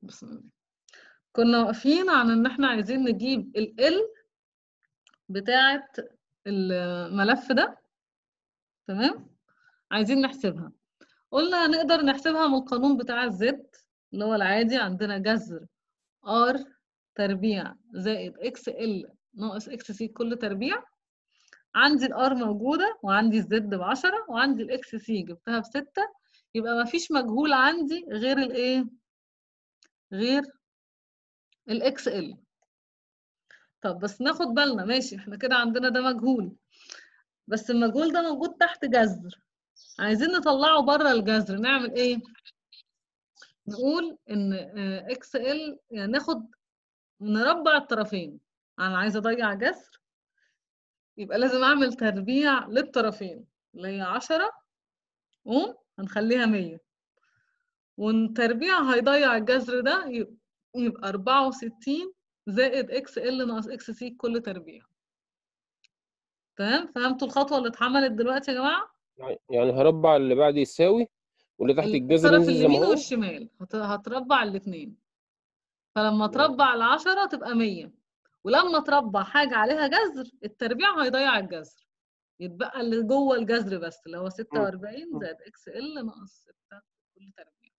بسم الله كنا واقفين عن ان احنا عايزين نجيب ال L بتاعة الملف ده تمام عايزين نحسبها قلنا هنقدر نحسبها من القانون بتاع الزد اللي هو العادي عندنا جذر R تربيع زائد اكس ال ناقص اكس سي كل تربيع عندي الار موجودة وعندي الزد بعشرة وعندي الاكس سي جبتها بستة يبقى مفيش مجهول عندي غير الايه غير الاكس ال طب بس ناخد بالنا ماشي احنا كده عندنا ده مجهول بس المجهول ده موجود تحت جذر عايزين نطلعه بره الجذر نعمل ايه نقول ان اكس ال يعني ناخد نربع الطرفين انا عايزه اضيع جذر يبقى لازم اعمل تربيع للطرفين اللي هي 10 قوم هنخليها 100 والتربيع هيضيع الجذر ده يبقى 64 زائد اكس ال ناقص اكس سي كل تربيع تمام فهمتوا الخطوه اللي اتعملت دلوقتي يا جماعه يعني هربع اللي بعد يساوي واللي تحت الجذر الطرف ينزل زي ما اليمين هو والشمال هت- هتربع الاثنين فلما تربع العشرة تبقى 100 ولما تربع حاجة عليها جذر التربيع هيضيع الجذر يتبقى اللي جوه الجذر بس اللي هو 46 زائد اكس ال ناقص 6 كل تربيع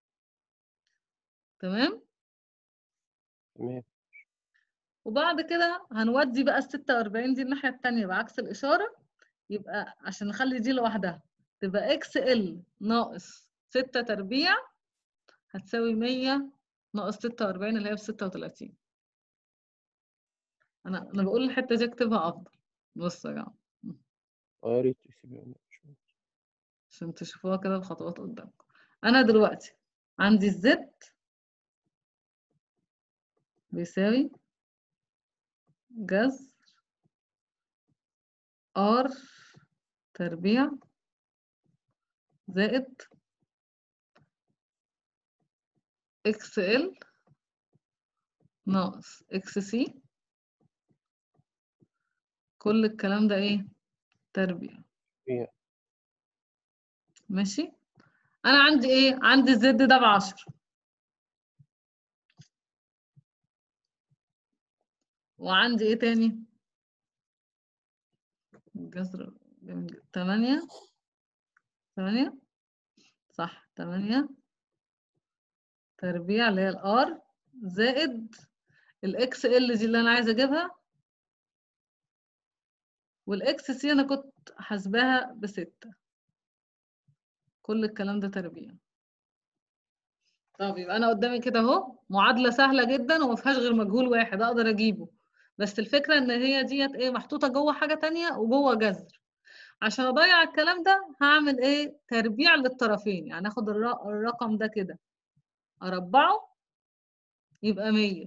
تمام تمام وبعد كده هنودي بقى ال 46 دي الناحية التانية بعكس الإشارة يبقى عشان نخلي دي لوحدها تبقى اكس ال ناقص 6 تربيع هتساوي 100 ناقص 46 اللي هي ب 36 انا انا بقول الحتة دي اكتبها افضل بصوا يا جماعة اه يا ريت تسيبها شوية. عشان تشوفوها كده بخطوات قدامكم انا دلوقتي عندي الزد بيساوي جذر ار تربيع زائد اكس ال ناقص اكس سي كل الكلام ده ايه تربيع تربيع. ماشي انا عندي ايه عندي الزد ده بعشر وعندي ايه تاني الجذر جميل جدا. تمانية تمانية صح تمانية تربيع اللي هي الار زائد الاكس ال دي اللي انا عايزه اجيبها والاكس سي انا كنت حاسباها بستة كل الكلام ده تربيع طب يبقى انا قدامي كده اهو معادله سهله جدا وما فيهاش غير مجهول واحد اقدر اجيبه بس الفكره ان هي ديت ايه محطوطه جوه حاجه تانية وجوه جذر عشان اضيع الكلام ده هعمل ايه تربيع للطرفين يعني اخد الر- الرقم ده كده اربعه يبقى 100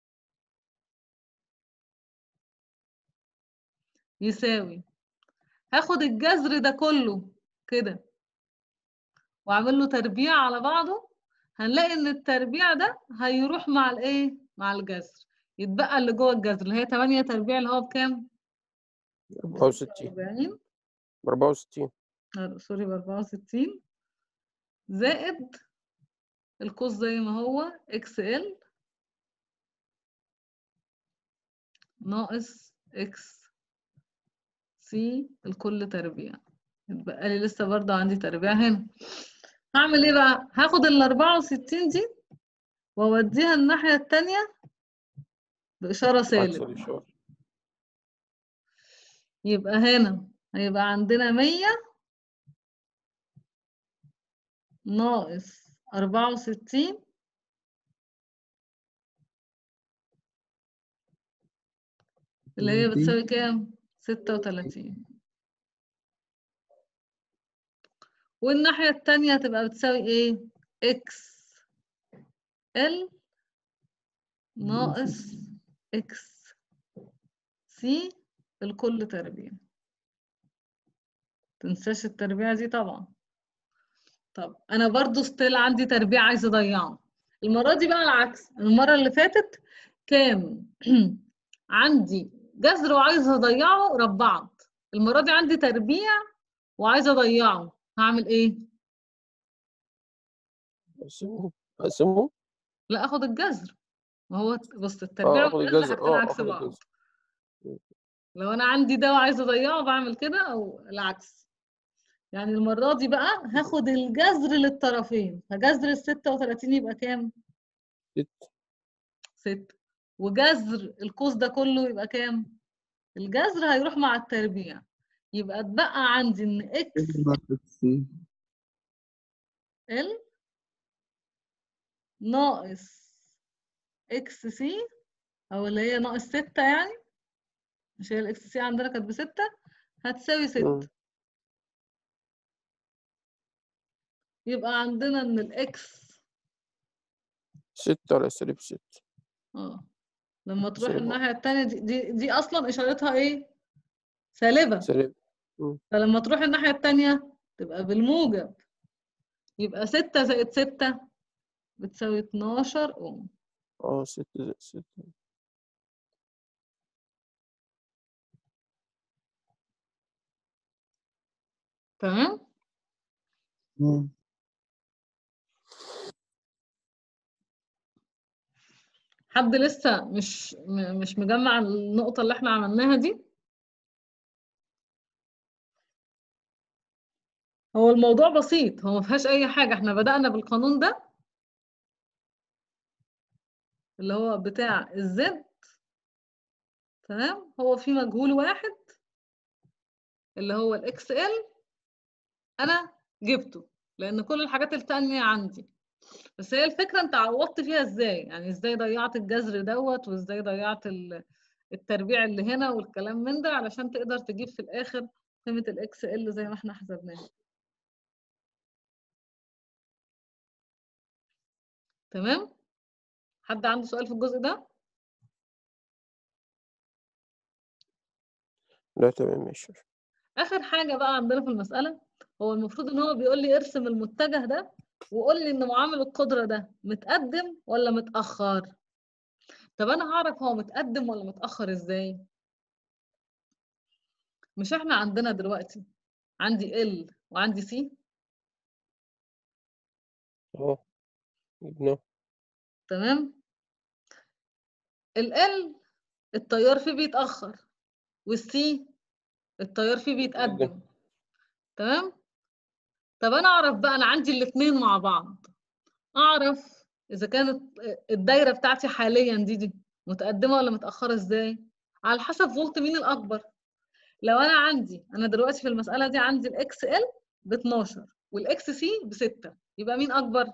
يساوي هاخد الجذر ده كله كده واعمل له تربيع على بعضه هنلاقي ان التربيع ده هيروح مع الايه مع الجذر يتبقى اللي جوه الجذر اللي هي 8 تربيع اللي هو بكام 64 40 ب 64 آه، سوري ب 64 زائد القوس زي ما هو اكس ال ناقص اكس سي الكل تربيع يتبقى لي لسه برضه عندي تربيع هنا هعمل ايه بقى هاخد ال 64 دي واوديها الناحية التانية بإشارة عكس سالب الإشارة يبقى هنا هيبقى عندنا 100 ناقص 64 اللي هي بتساوي كام؟ 36 والناحية التانية هتبقى بتساوي ايه؟ اكس ال ناقص اكس سي الكل تربيع تنساش التربيع دي طبعا طب انا برضو ستيل عندي تربيع عايزه اضيعه المره دي بقى العكس المره اللي فاتت كان عندي جذر وعايزه اضيعه ربعت المره دي عندي تربيع وعايزه اضيعه هعمل ايه اقسمه اقسمه لا اخد الجذر ما هو بص التربيع اه اخد والجذر الجذر حاجتين اه عكس اخد بعض الجذر لو انا عندي ده وعايزه اضيعه بعمل كده او العكس يعني المره دي بقى هاخد الجذر للطرفين فجذر ال 36 يبقى كام؟ ست 6 وجذر القوس ده كله يبقى كام؟ الجذر هيروح مع التربيع يبقى اتبقى عندي ان اكس سي ال ناقص اكس سي او اللي هي ناقص 6 يعني مش هي الاكس سي عندنا كانت بستة هتساوي مم. 6 يبقى عندنا ان الاكس ستة على سالب ستة اه لما تروح سالب الناحية التانية دي, دي, دي أصلا إشارتها إيه؟ سالبة سالب فلما تروح الناحية التانية تبقى بالموجب يبقى ستة زائد ستة بتساوي 12 أوم اه ستة زائد ستة تمام؟ حد لسه مش م- مش مجمع النقطة اللي احنا عملناها دي؟ هو الموضوع بسيط هو ما فيهاش أي حاجة احنا بدأنا بالقانون ده اللي هو بتاع الزد تمام هو في مجهول واحد اللي هو الاكس ال انا جبته لان كل الحاجات التانية عندي بس هي الفكرة انت عوضت فيها ازاي يعني ازاي ضيعت الجذر دوت وازاي ضيعت ال- التربيع اللي هنا والكلام من ده علشان تقدر تجيب في الاخر قيمة الاكس ال زي ما احنا حسبناها تمام حد عنده سؤال في الجزء ده لا تمام ماشي اخر حاجة بقى عندنا في المسألة هو المفروض ان هو بيقول لي ارسم المتجه ده وقول لي ان معامل القدرة ده متقدم ولا متأخر طب انا هعرف هو متقدم ولا متأخر ازاي مش احنا عندنا دلوقتي عندي ال وعندي سي اه جبناه تمام ال ال التيار فيه بيتأخر والسي التيار فيه بيتقدم تمام طب انا اعرف بقى انا عندي الاتنين مع بعض اعرف اذا كانت الدايره بتاعتي حاليا دي دي متقدمه ولا متاخره ازاي على حسب فولت مين الاكبر لو انا عندي انا دلوقتي في المساله دي عندي الاكس ال ب 12 والاكس سي ب 6 يبقى مين اكبر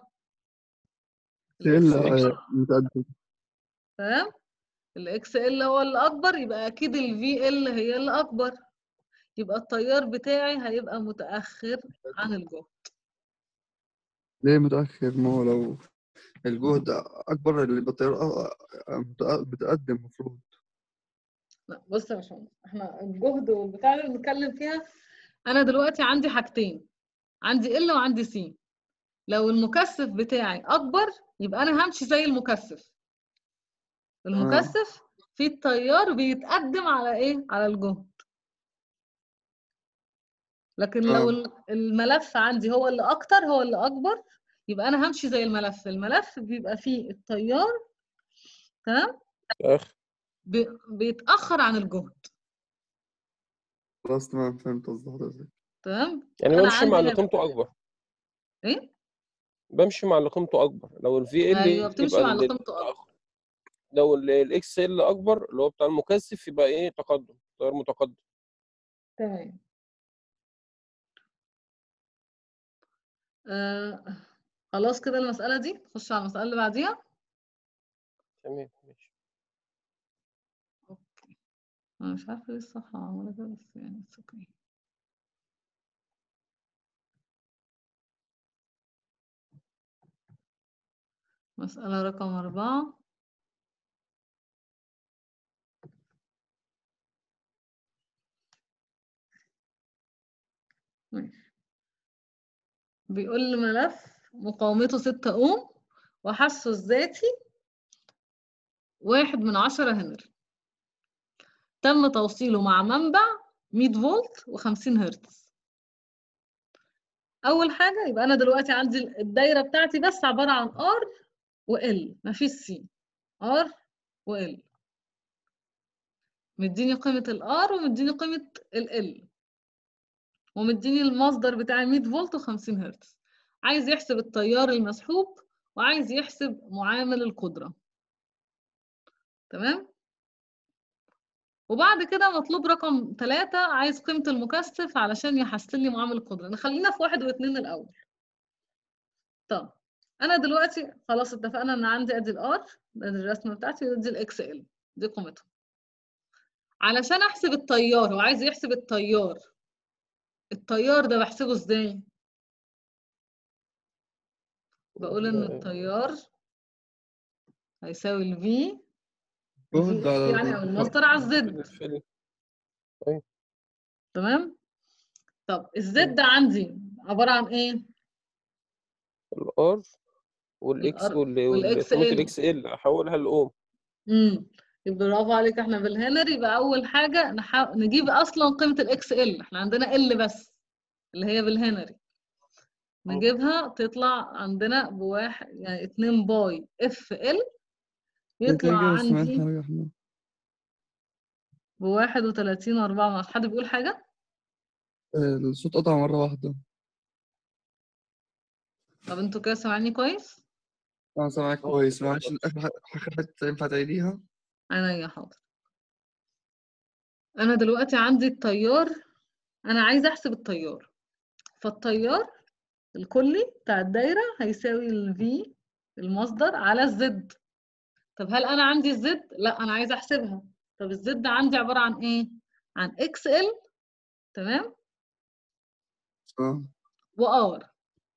الإكس ال متقدم تمام الاكس ال هو اللي اكبر يبقى اكيد الفي ال هي اللي اكبر يبقى التيار بتاعي هيبقى متاخر عن الجهد ليه متأخر ما هو لو الجهد أكبر اللي بالطيارة بتقدم المفروض لا بص يا باشمهندس احنا الجهد والبتاع اللي بنتكلم فيها انا دلوقتي عندي حاجتين عندي ال وعندي سي لو المكثف بتاعي اكبر يبقى انا همشي زي المكثف المكثف في التيار بيتقدم على ايه على الجهد لكن لو آه. ال- الملف عندي هو اللي اكتر هو اللي اكبر يبقى انا همشي زي الملف الملف بيبقى فيه التيار تمام اخ بي- بيتاخر عن الجهد خلاص تمام فهمت قصدي حضرتك تمام يعني أنا بمشي مع عندي اللي هنا- قيمته اكبر ايه بمشي مع اللي قيمته اكبر لو الفي ال ايوه بتمشي يبقى مع اللي ال- قيمته اكبر لو الاكس ال اكبر اللي هو بتاع المكثف يبقى ايه تقدم تيار متقدم تمام آه خلاص كده المسألة دي نخش على المسألة اللي بعديها تمام ماشي أنا مش عارفة ليه الصفحة معمولة كده بس يعني it's okay. مسألة رقم أربعة ماشي بيقول لي ملف مقاومته ستة أوم وحثه الذاتي واحد من عشرة هنري تم توصيله مع منبع 100 فولت و50 هرتز أول حاجة يبقى أنا دلوقتي عندي الدايرة بتاعتي بس عبارة عن R وال مفيش سي ار وال مديني قيمة الار ومديني قيمة ال ومديني المصدر بتاع 100 فولت و50 هرتز عايز يحسب التيار المسحوب وعايز يحسب معامل القدرة تمام وبعد كده مطلوب رقم ثلاثة عايز قيمة المكثف علشان يحسن لي معامل القدرة نخلينا في واحد واثنين الأول طب أنا دلوقتي خلاص اتفقنا إن عندي أدي الآر أدي الرسمة بتاعتي ودي الإكس إل دي قيمتها علشان أحسب التيار هو عايز يحسب التيار التيار ده بحسبه إزاي؟ بقول إن التيار هيساوي ال V جهد على يعني أو المصدر على الزد في تمام طب الزد ده عندي عبارة عن ايه الار والاكس الار وال والاكس قيمة ال الاكس ال احولها لاوم امم يبقى برافو عليك احنا بالهنري يبقى اول حاجة نحا... نجيب اصلا قيمة الاكس ال احنا عندنا ال بس اللي هي بالهنري نجيبها تطلع عندنا بواحد يعني 2 باي اف ال يطلع كده سمعت عندي حاجة احنا بواحد وتلاتين وأربعة من عشرة. حد بيقول حاجة؟ آه، الصوت قطع مرة واحدة طب انتوا كده سامعيني كويس؟ أنا سامعك كويس معلش آخر ح- آخر حتة ينفع تعيديها؟ عينيا حاضر انا دلوقتي عندي التيار انا عايزه احسب التيار فالتيار الكلي بتاع الدايره هيساوي ال V المصدر على الزد طب هل انا عندي الزد لا انا عايزه احسبها طب الزد عندي عباره عن ايه عن اكس ال تمام اه وار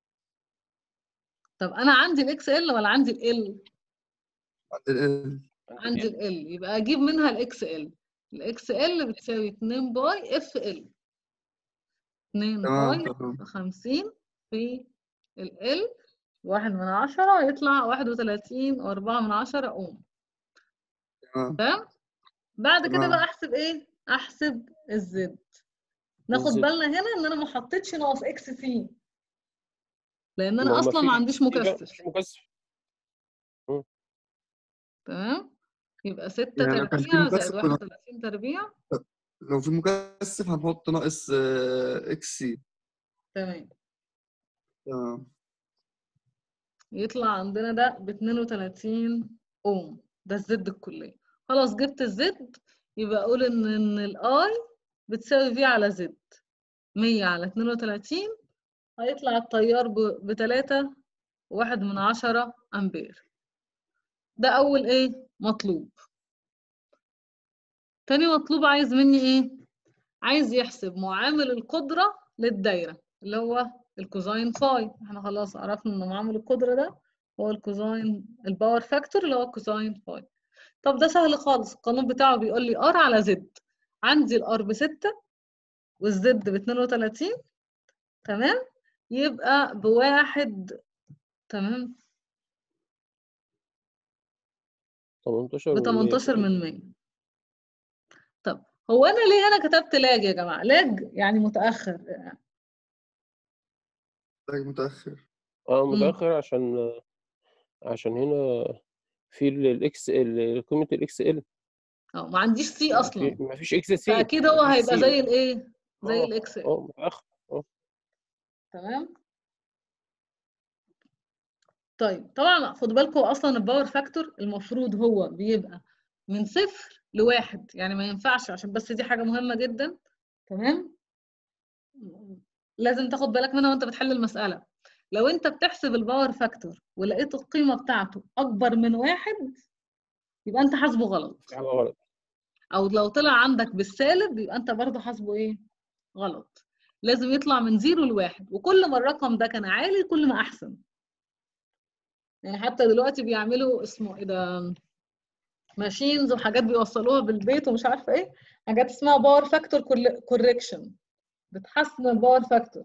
طب انا عندي الاكس ال ولا عندي ال عند ال عندي ال يبقى اجيب منها الاكس ال الاكس ال بتساوي 2 باي اف ال 2 تمام باي تمام في 50 في ال ال واحد من عشرة يطلع واحد وتلاتين وأربعة من عشرة أوم تمام تمام بعد كده تمام. بقى أحسب إيه؟ أحسب الزد ناخد الزد. بالنا هنا إن أنا ما حطيتش ناقص إكس سي لأن ما أنا هو أصلا ما مفيش عنديش إكس سي بقى، مكثف مفيش مكثف تمام يبقى ستة يعني لو كان في تربيع مكثف زائد كنا- واحد وتلاتين تربيع لو في مكثف هنحط ناقص آه، اكس سي تمام تمام يطلع عندنا ده ب 32 اوم ده الزد الكلية خلاص جبت الزد يبقى اقول ان ان الاي بتساوي في على زد 100 على 32 هيطلع التيار ب 3 واحد من عشرة امبير ده اول ايه مطلوب تاني مطلوب عايز مني ايه عايز يحسب معامل القدرة للدايرة اللي هو الكوزاين فاي احنا خلاص عرفنا ان معامل القدرة ده هو الكوزاين الباور فاكتور اللي هو الكوزاين فاي طب ده سهل خالص القانون بتاعه بيقول لي ار على زد عندي الار بستة والزد ب 32 تمام يبقى بواحد تمام 18 ب و 18 من 100 طب هو انا ليه انا كتبت لاج يا جماعه لاج يعني متاخر محتاج متأخر اه مم. متأخر عشان عشان هنا في الاكس ال قيمة الاكس ال اه ما عنديش سي اصلا مفيش اكس سي فاكيد هو مفيش هيبقى سي. زي الايه زي اه الاكس اه متأخر تمام طيب طبعا خدوا بالكم اصلا الباور فاكتور المفروض هو بيبقى من صفر لواحد يعني ما ينفعش عشان بس دي حاجه مهمه جدا تمام لازم تاخد بالك منها وانت بتحل المساله لو انت بتحسب الباور فاكتور ولقيت القيمه بتاعته اكبر من واحد يبقى انت حاسبه غلط في حاجة غلط او لو طلع عندك بالسالب يبقى انت برضه حاسبه ايه غلط لازم يطلع من زيرو لواحد وكل ما الرقم ده كان عالي كل ما احسن يعني حتى دلوقتي بيعملوا اسمه ايه ده ماشينز وحاجات بيوصلوها بالبيت ومش عارفه ايه حاجات اسمها باور فاكتور كوريكشن بتحسن الباور فاكتور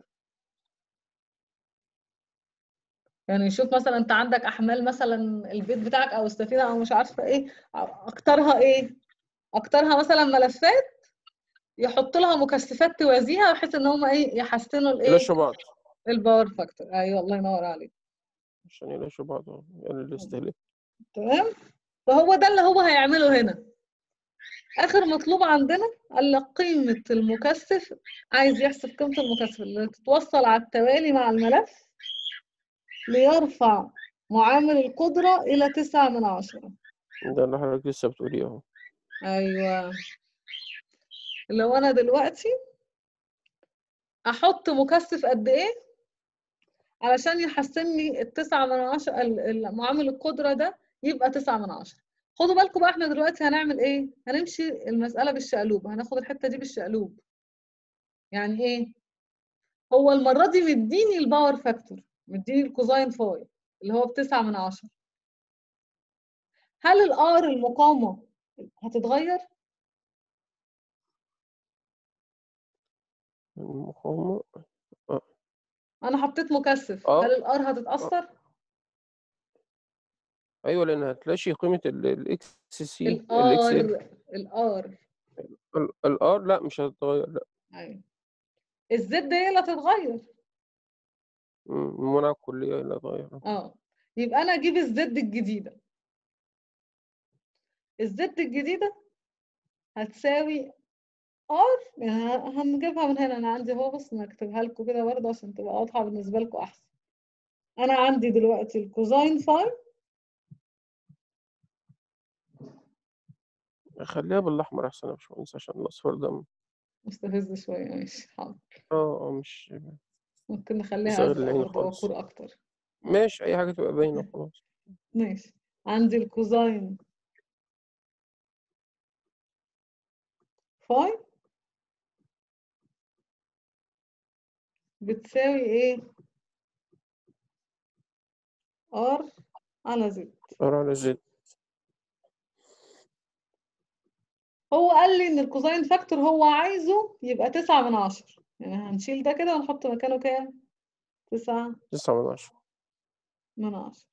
يعني شوف مثلا انت عندك احمال مثلا البيت بتاعك او السفينه او مش عارفه ايه اكترها ايه اكترها مثلا ملفات يحط لها مكثفات توازيها بحيث ان هم ايه يحسنوا الايه يلاشوا بعض الباور فاكتور ايوه الله ينور عليك عشان يلاشوا بعض اه يعني الاستهلاك تمام فهو ده اللي هو هيعمله هنا اخر مطلوب عندنا قال لك قيمه المكثف عايز يحسب قيمه المكثف اللي تتوصل على التوالي مع الملف ليرفع معامل القدره الى تسعة من عشرة ده اللي حضرتك لسه بتقوليه اهو ايوه لو انا دلوقتي احط مكثف قد ايه علشان يحسن لي التسعة من عشرة ال- ال- معامل القدرة ده يبقى تسعة من عشرة خدوا بالكم بقى احنا دلوقتي هنعمل ايه هنمشي المسألة بالشقلوب هناخد الحتة دي بالشقلوب يعني ايه هو المرة دي مديني الباور فاكتور مديني الكوزاين فاي اللي هو بتسعة من عشرة هل الار المقاومة هتتغير؟ المقاومة انا حطيت مكثف اه هل الار هتتأثر؟ ايوه لان هتلاشي قيمة الاكس سي الاكس الار الار الار لا مش هتتغير لا ايوه الزد هي اللي هتتغير مم، المناعة الكلية لا هتتغير اه يبقى انا اجيب الزد الجديده الزد الجديده هتساوي ار يعني ه- هنجيبها من هنا انا عندي اهو بس نكتبها لكم كده برضه عشان تبقى واضحه بالنسبه لكم احسن انا عندي دلوقتي الكوزاين فاي خليها بالاحمر احسن يا باشمهندس عشان الاصفر ده مستفز شويه ماشي حاضر اه اه مش ممكن نخليها يصغر ازرق العين برضه خالص. وقور اكتر ماشي اي حاجة تبقى باينة خلاص ماشي عندي الكوزاين فاي بتساوي ايه ار على زد ار على زد هو قال لي ان الكوزاين فاكتور هو عايزه يبقى تسعة من عشرة يعني هنشيل ده كده ونحط مكانه كام تسعة تسعة من عشرة من عشرة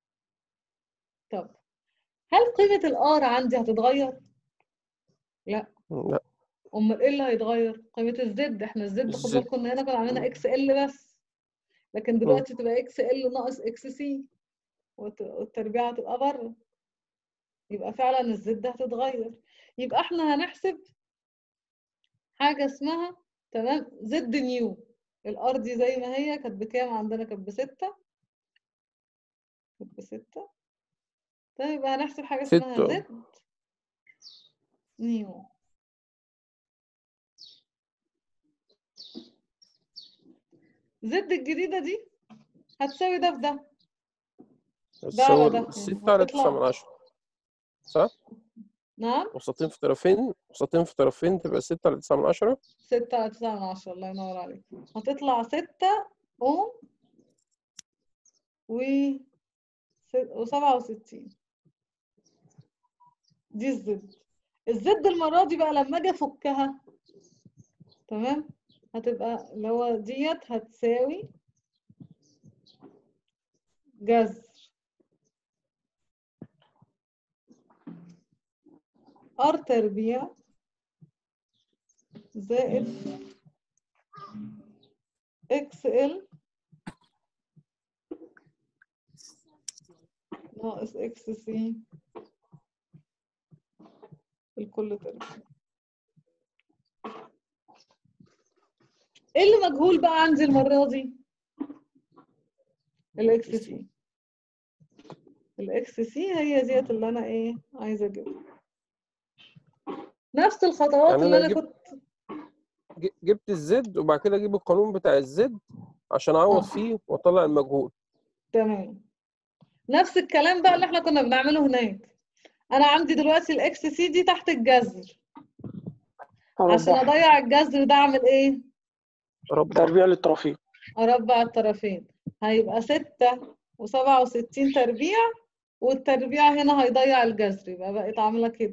طب هل قيمة الار عندي هتتغير؟ لا امال ايه اللي هيتغير؟ قيمة الزد احنا الزد خد الزد. بالكم ان هنا كنا عاملينها اكس ال بس لكن دلوقتي تبقى اكس ال ناقص اكس سي والتربيع هتبقى بره يبقى فعلا الزد هتتغير يبقى احنا هنحسب حاجة اسمها تمام زد نيو الار دي زي ما هي كانت بكام عندنا كانت بستة كانت بستة طيب يبقى هنحسب حاجة اسمها ستة. زد نيو زد الجديدة دي هتساوي ده في ده تساوي ده. ستة على هتطلع. تسعة من عشرة صح؟ نعم وسطين في طرفين وسطين في طرفين تبقى ستة على تسعة من عشرة ستة على تسعة من عشرة الله ينور عليك هتطلع ستة أوم و س- وسبعة وستين دي الزد الزد المرة دي بقى لما أجي أفكها تمام هتبقى اللي هو ديت هتساوي جذر ار تربيع زائد اكس ال ناقص اكس سي الكل تربيع ايه اللي مجهول بقى عندي المرة دي الاكس سي الاكس سي هي ديت اللي انا ايه عايزه اجيبها نفس الخطوات يعني اللي أنا انا جبت- كنت ج- جبت الزد وبعد كده اجيب القانون بتاع الزد عشان اعوض آه. فيه واطلع المجهول تمام نفس الكلام بقى اللي احنا كنا بنعمله هناك انا عندي دلوقتي الاكس سي دي تحت الجذر عشان أربعة اضيع الجذر ده اعمل ايه ربع تربيع للطرفين اربع الطرفين هيبقى ستة وسبعة وستين تربيع والتربيع هنا هيضيع الجذر يبقى بقت عاملة كده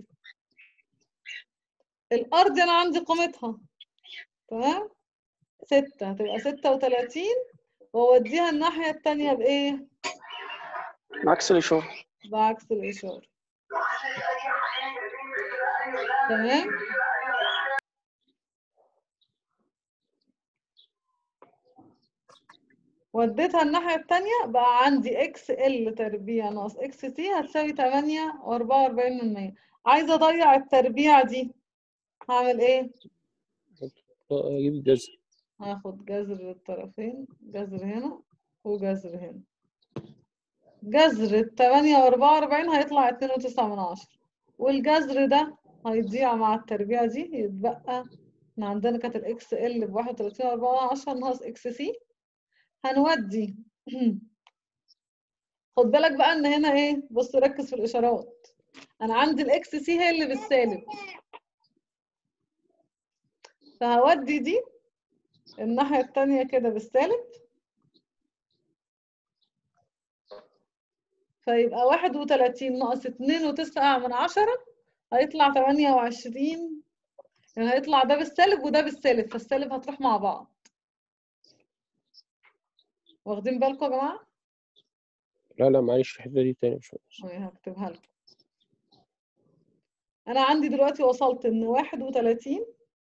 الأرض أنا عندي قيمتها تمام ستة هتبقى ستة وتلاتين وأوديها الناحية التانية بإيه؟ عكس الإشارة بعكس الإشارة تمام وديتها الناحية التانية بقى عندي اكس ال تربيع ناقص اكس تي هتساوي تمانية وأربعة وأربعين من مية عايزة أضيع التربيع دي هعمل ايه؟ اجيب الجذر هاخد جذر الطرفين جذر هنا وجذر هنا جذر التمانية وأربعة وأربعين هيطلع اتنين وتسعة من عشرة والجذر ده هيضيع مع التربيع دي يتبقى احنا عندنا كانت الاكس ال بواحد وتلاتين وأربعة عشرة ناقص اكس سي هنودي خد بالك بقى ان هنا ايه بص ركز في الاشارات انا عندي الاكس سي هي اللي بالسالب فهودي دي الناحية التانية كده بالسالب فيبقى واحد وتلاتين ناقص اتنين وتسعة من عشرة هيطلع تمانية وعشرين يعني هيطلع ده بالسالب وده بالسالب فالسالب هتروح مع بعض واخدين بالكم يا جماعة؟ لا لا معلش الحته دي تاني مش فاهم. أهي هكتبها لكم أنا عندي دلوقتي وصلت إن واحد وتلاتين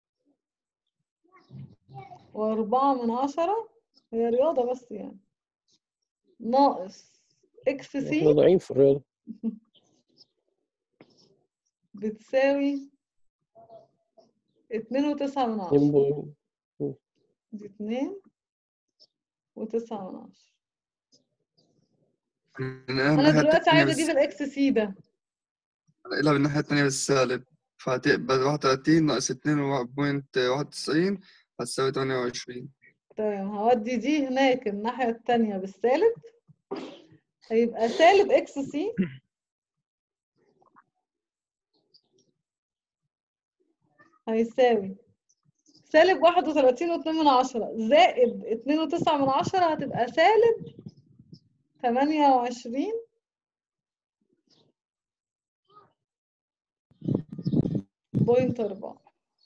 وأربعة من عشرة هي رياضة بس يعني ناقص إكس احنا سي ضايعين في الرياضه بتساوي اتنين وتسعة من اتنين عشرة بوينت دي اتنين وتسعة من عشرة ننقلها أنا الناحية دلوقتي التانية عايزة أجيب بالس- الإكس سي ده ننقلها بالناحية التانية بالسالب فهتقبل واحد وتلاتين ناقص اتنين بوينت واحد وتسعين هتساوي تمانية وعشرين تمام هودي دي هناك الناحية التانية بالسالب هيبقى سالب إكس سي هيساوي سالب واحد وتلاتين واتنين من عشرة زائد اتنين وتسعة من عشرة هتبقى سالب تمانية وعشرين بوينت أربعة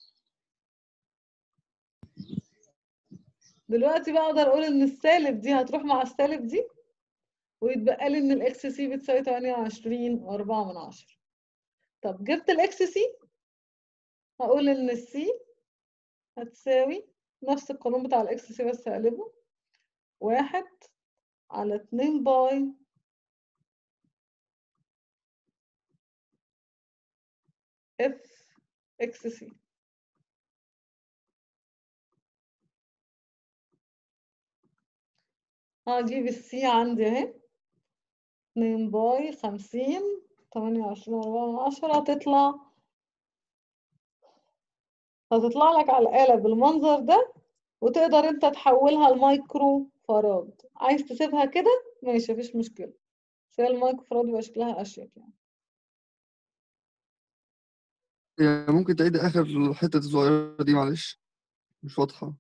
دلوقتي بقى أقدر أقول إن السالب دي هتروح مع السالب دي ويتبقى لي إن الإكس سي بتساوي تمانية وعشرين وأربعة من عشرة طب جبت الإكس سي هقول إن السي هتساوي نفس القانون بتاع الإكس سي بس هقلبه واحد على اتنين باي اف اكس سي هجيب السي عندي اهي اتنين باي خمسين تمانية وعشرين أربعة من عشرة هتطلع هتطلع لك على الآلة بالمنظر ده وتقدر انت تحولها لمايكرو فراد عايز تسيبها كده ماشي مفيش مشكلة بس هي المايكرو فراد يبقى شكلها أشيك يعني هي ممكن تعيد آخر الحتة الصغيرة دي معلش مش واضحة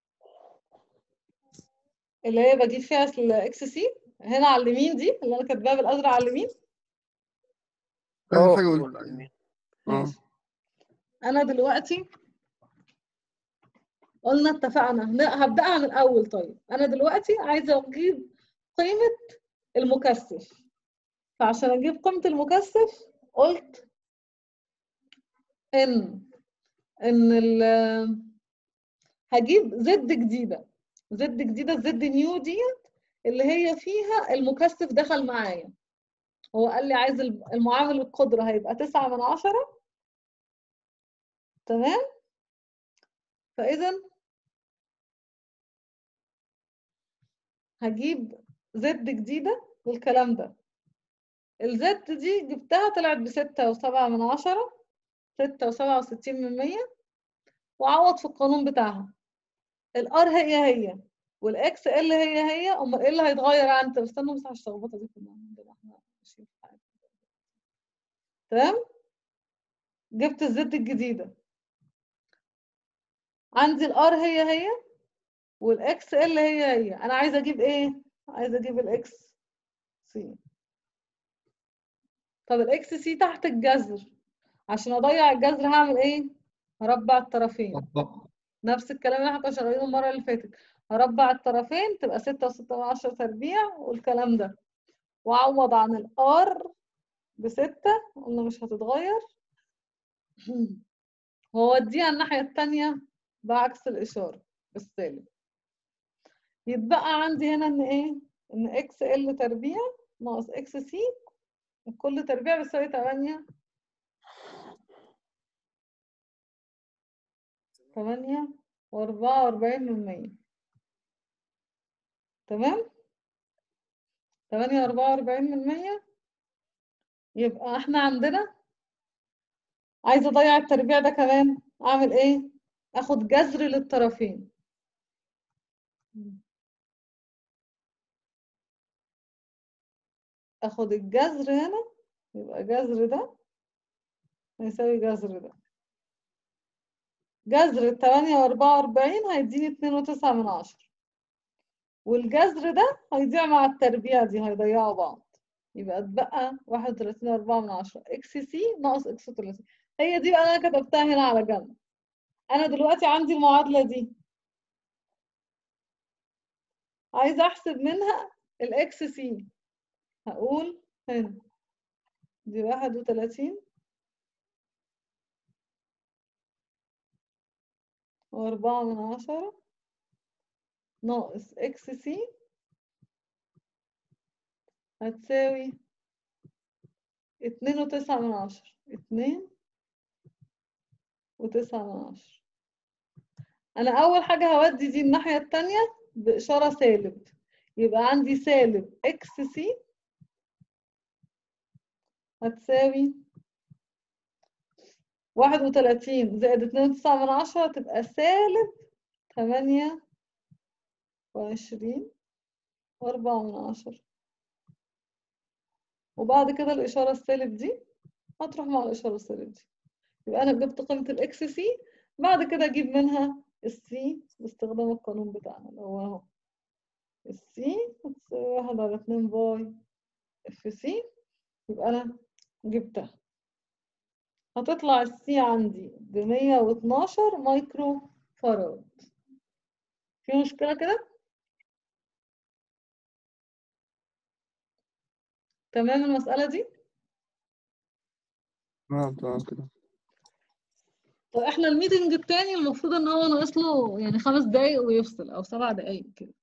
اللي هي بجيب فيها الاكس سي هنا على اليمين دي اللي انا كاتباها بالازرق على اليمين آخر اه حاجة قول قلت على اه ماشي انا دلوقتي قلنا اتفقنا هن- هبدأها من الاول طيب انا دلوقتي عايزه اجيب قيمه المكثف فعشان اجيب قيمه المكثف قلت ان ان ال هجيب زد جديده زد جديده زد نيو ديت اللي هي فيها المكثف دخل معايا هو قال لي عايز الم- المعامل القدرة هيبقى تسعة من عشرة تمام فإذا هجيب زد جديدة للكلام ده الزد دي جبتها طلعت بستة وسبعة من عشرة ستة وسبعة وستين من مية وعوض في القانون بتاعها الار هي هي والاكس ال هي هي امال ايه اللي هيتغير عن طب استنوا بس على الشخبطه دي كلها عندنا احنا ماشيين في حاجة. تمام جبت الزد الجديده عندي الار هي هي والاكس ال هي هي انا عايزه اجيب ايه عايزه اجيب الاكس سي طب الاكس سي تحت الجذر عشان اضيع الجذر هعمل ايه هربع الطرفين نفس الكلام اللي احنا كنا شغالينه المره اللي فاتت هربع الطرفين تبقى ستة وستة من عشرة تربيع والكلام ده واعوض عن الار بستة قلنا مش هتتغير وأوديها الناحية التانية بعكس الإشارة بالسالب يتبقى عندي هنا ان ايه ان اكس ال تربيع ناقص اكس سي كل تربيع بيساوي 8 8 وأربعة وأربعين من مية تمام تمانية وأربعة وأربعين من مية يبقى احنا عندنا عايزة أضيع التربيع ده كمان أعمل إيه؟ آخد جذر للطرفين اخد الجذر هنا يبقى جذر ده هيساوي جذر ده جذر التمانية وأربعة وأربعين هيديني اتنين وتسعة من عشرة والجذر ده هيضيع مع التربيع دي هيضيعوا بعض يبقى اتبقى واحد وتلاتين وأربعة من عشرة اكس سي ناقص اكس وتلاتين هي دي بقى أنا كتبتها هنا على جنب أنا دلوقتي عندي المعادلة دي عايزة أحسب منها الاكس سي هقول هنا دي واحد وتلاتين وأربعة من عشرة ناقص إكس سي هتساوي اتنين وتسعة من عشرة اتنين وتسعة من عشرة أنا أول حاجة هودي دي الناحية التانية بإشارة سالب يبقى عندي سالب إكس سي هتساوي واحد وتلاتين زائد اتنين وتسعة من عشرة تبقى سالب تمانية وعشرين وأربعة من عشرة وبعد كده الإشارة السالب دي هتروح مع الإشارة السالب دي يبقى أنا جبت قيمة الإكس سي بعد كده أجيب منها السي باستخدام القانون بتاعنا اللي هو أهو السي هتساوي واحد على اتنين باي اف سي يبقى أنا جبتها هتطلع السي عندي بمية واتناشر مايكرو فاراد في مشكلة كده؟ تمام المسألة دي؟ تمام تمام كده طب احنا الميتنج التاني المفروض ان هو ناقص له يعني خمس دقايق ويفصل او سبع دقايق كده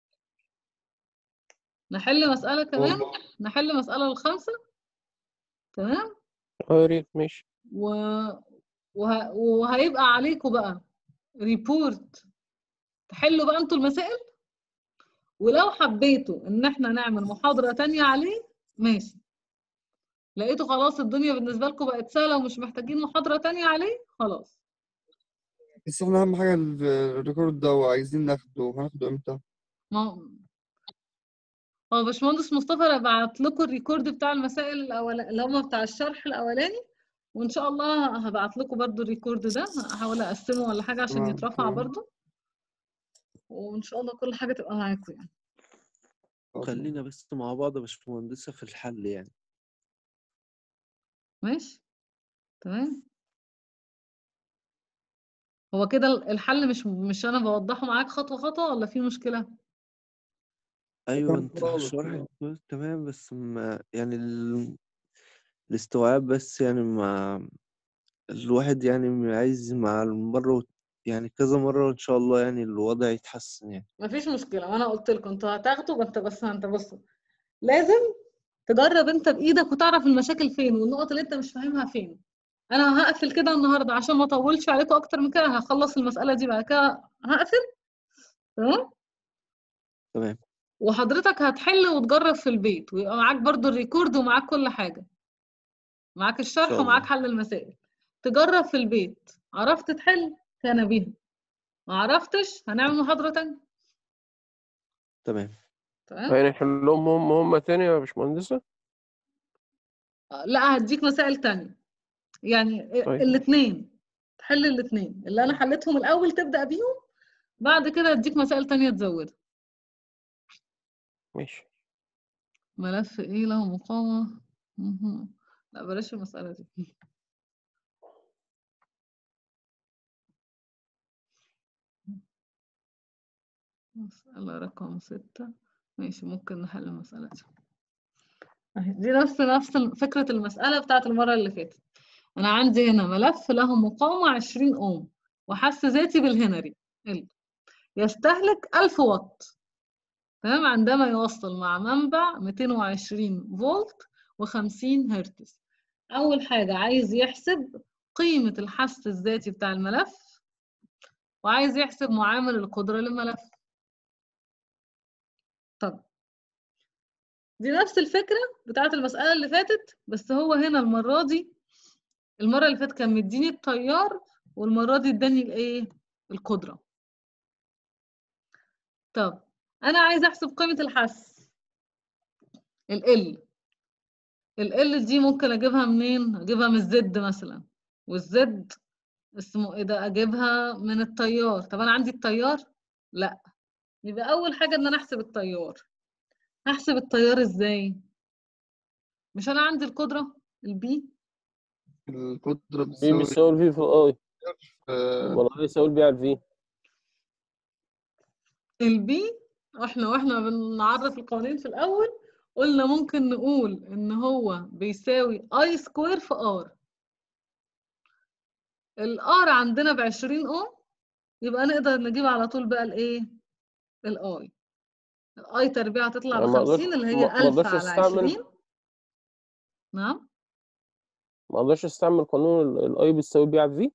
نحل مسألة كمان نحل مسألة الخمسة تمام اه يا ريت ماشي و... وه... وهيبقى عليكم بقى ريبورت تحلوا بقى انتوا المسائل ولو حبيتوا ان احنا نعمل محاضرة تانية عليه ماشي لقيتوا خلاص الدنيا بالنسبة لكم بقت سهلة ومش محتاجين محاضرة تانية عليه خلاص بس احنا أهم حاجة ال- الريكورد ده وعايزين ناخده هناخده امتى؟ ما هو باشمهندس مصطفى انا بعت لكم الريكورد بتاع المسائل الأول... اللي هم بتاع الشرح الاولاني وان شاء الله هبعت لكم برضو الريكورد ده هحاول اقسمه ولا حاجه عشان تمام، يترفع تمام. برضو وان شاء الله كل حاجه تبقى معاكم يعني خلاص. خلينا بس مع بعض يا باشمهندسة في الحل يعني ماشي تمام هو كده الحل مش مش انا بوضحه معاك خطوه خطوه ولا في مشكله أيوة تمام أنت خالص، شرحك تمام. كويس تمام بس ما يعني ال... الاستيعاب بس يعني مع الواحد يعني عايز مع المرة وت- يعني كذا مرة وإن شاء الله يعني الوضع يتحسن يعني مفيش مشكله وانا قلت لكم انتوا هتاخدوا انت بس انت بصوا لازم تجرب انت بايدك وتعرف المشاكل فين والنقط اللي انت مش فاهمها فين انا هقفل كده النهارده عشان ما اطولش عليكم اكتر من كده هخلص المساله دي بعد كده هقفل تمام تمام وحضرتك هتحل وتجرب في البيت ويبقى معاك برضو الريكورد ومعاك كل حاجه معاك الشرح شاء ومعاك الله. حل المسائل تجرب في البيت عرفت تحل كان بيها ما عرفتش هنعمل محاضره تانية تمام تمام يعني نحلهم هم هم تاني يا باشمهندسة لا هديك مسائل تانية يعني طيب. الاثنين تحل الاثنين اللي انا حليتهم الاول تبدا بيهم بعد كده اديك مسائل تانية تزودها ماشي ملف ايه له مقاومه مهم. لا بلاش المساله دي مسألة رقم ستة ماشي ممكن نحل المسألة دي أهي دي نفس نفس فكرة المسألة بتاعت المرة اللي فاتت أنا عندي هنا ملف له مقاومة 20 أوم وحس ذاتي بالهنري ال. يستهلك 1000 واط تمام عندما يوصل مع منبع 220 فولت و50 هرتز أول حاجة عايز يحسب قيمة الحث الذاتي بتاع الملف وعايز يحسب معامل القدرة للملف طب دي نفس الفكرة بتاعت المسألة اللي فاتت بس هو هنا المرة دي المرة اللي فاتت كان مديني التيار والمرة دي اداني الايه القدرة طب انا عايزه احسب قيمة الحث ال L ال L دي ممكن اجيبها منين اجيبها من الزد مثلا والزد اسمه ايه ده اجيبها من التيار طب انا عندي التيار لا يبقى اول حاجة ان انا احسب التيار هحسب التيار ازاي مش انا عندي القدرة البي القدرة بي بتساوي بيساوي الفي في الاي آه، ولا بيساوي البي على الفي البي احنا واحنا بنعرف القوانين في الاول قلنا ممكن نقول ان هو بيساوي اي سكوير في ار الار عندنا ب 20 اوم يبقى نقدر نجيب على طول بقى الايه الاي الاي تربيع هتطلع ب يعني ما أقدرش- 50 اللي هي ما- ما 1000 أقدرش على أستعمل- 20 نعم ما اقدرش استعمل قانون الاي بتساوي بي على الفي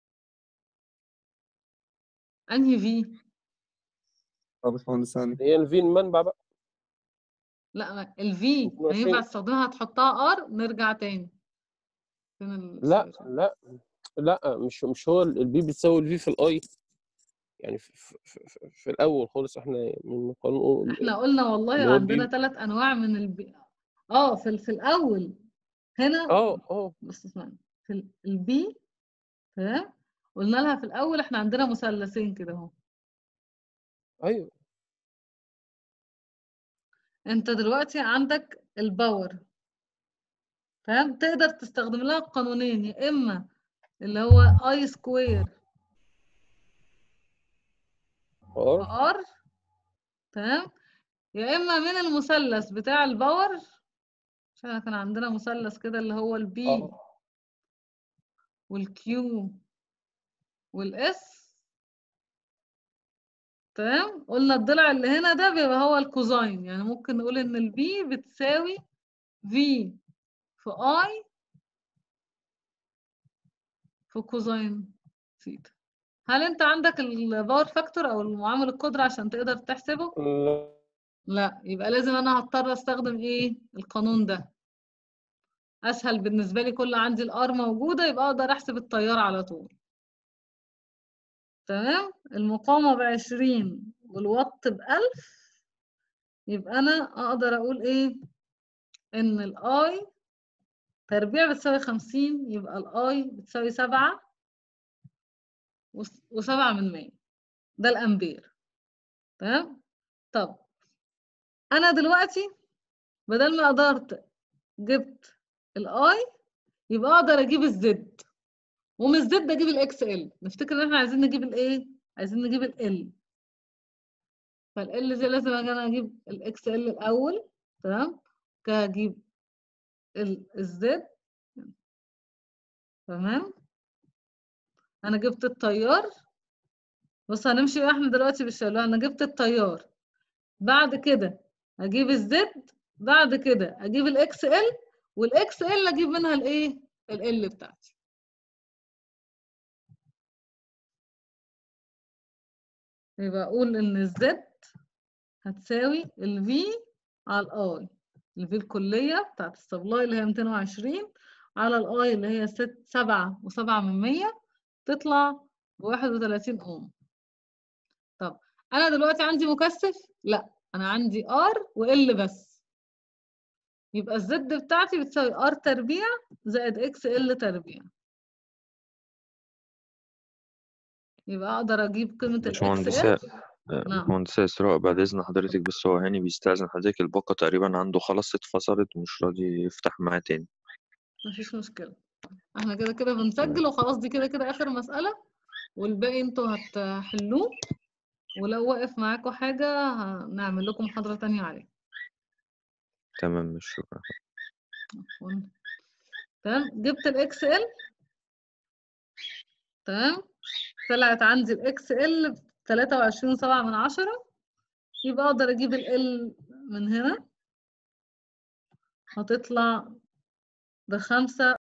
انهي في اه باشمهندس هاني هي الفي المنبع بقى لا الفي 22. هينفع تستخدمها تحطها ار نرجع تاني فين ال- لا sorry. لا لا مش مش هو البي بتساوي الفي في الاي يعني في, في, في, في الاول خالص احنا من قانون احنا قلنا اللي والله هو عندنا البي- ثلاث انواع من البي اه في ال- في الاول هنا اه اه بص اسمعني في ال- البي تمام قلنا لها في الاول احنا عندنا مثلثين كده اهو ايوه انت دلوقتي عندك الباور تمام تقدر تستخدم لها قانونين يا اما اللي هو اي سكوير ار ار تمام يا اما من المثلث بتاع الباور عشان كان عندنا مثلث كده اللي هو البي اه والكيو والاس تمام قلنا الضلع اللي هنا ده بيبقى هو الكوزاين يعني ممكن نقول ان البي بتساوي في في اي في كوزاين ثيتا هل انت عندك الباور فاكتور او المعامل القدرة عشان تقدر تحسبه لا لا يبقى لازم انا هضطر استخدم ايه القانون ده اسهل بالنسبة لي كل عندي الار موجودة يبقى اقدر احسب التيار على طول تمام المقاومة بعشرين والوات بألف يبقى أنا أقدر أقول إيه إن الآي تربيع بتساوي خمسين يبقى الآي بتساوي سبعة وس- وسبعة من مية ده الأمبير تمام طب أنا دلوقتي بدل ما قدرت جبت الآي يبقى أقدر أجيب الزد ومن الزد أجيب الإكس إل نفتكر إن إحنا عايزين نجيب الإيه عايزين نجيب ال فال دي لازم أجي أنا أجيب الإكس إل الأول تمام كده أجيب الزد تمام انا جبت التيار بص هنمشي بقى احنا دلوقتي بالشغل انا جبت التيار بعد كده اجيب الزد بعد كده اجيب الاكس ال والاكس ال اجيب منها الايه ال بتاعتي يبقى اقول ان الزد هتساوي الفي على الاي الفي الكليه بتاعت السبلاي اللي هي 220 على الاي اللي هي 7 و7 من 100 تطلع ب 31 اوم طب انا دلوقتي عندي مكثف لا انا عندي ار وال بس يبقى الزد بتاعتي بتساوي ار تربيع زائد اكس ال تربيع يبقى اقدر اجيب قيمه الاكس باشمهندسة ال نعم باشمهندسة إسراء بعد إذن حضرتك بس هو هاني بيستأذن حضرتك الباقة تقريبا عنده خلاص اتفصلت ومش راضي يفتح معاه تاني مفيش مشكله احنا كده كده بنسجل وخلاص دي كده كده اخر مساله والباقي انتوا هتحلوه ولو وقف معاكم حاجه هنعمل لكم محاضره تانية عليه تمام مش شكرا عفواً. تمام جبت الاكس ال تمام طلعت عندي الاكس ال 23 7 من عشرة يبقى اقدر اجيب ال L من هنا هتطلع بخمسة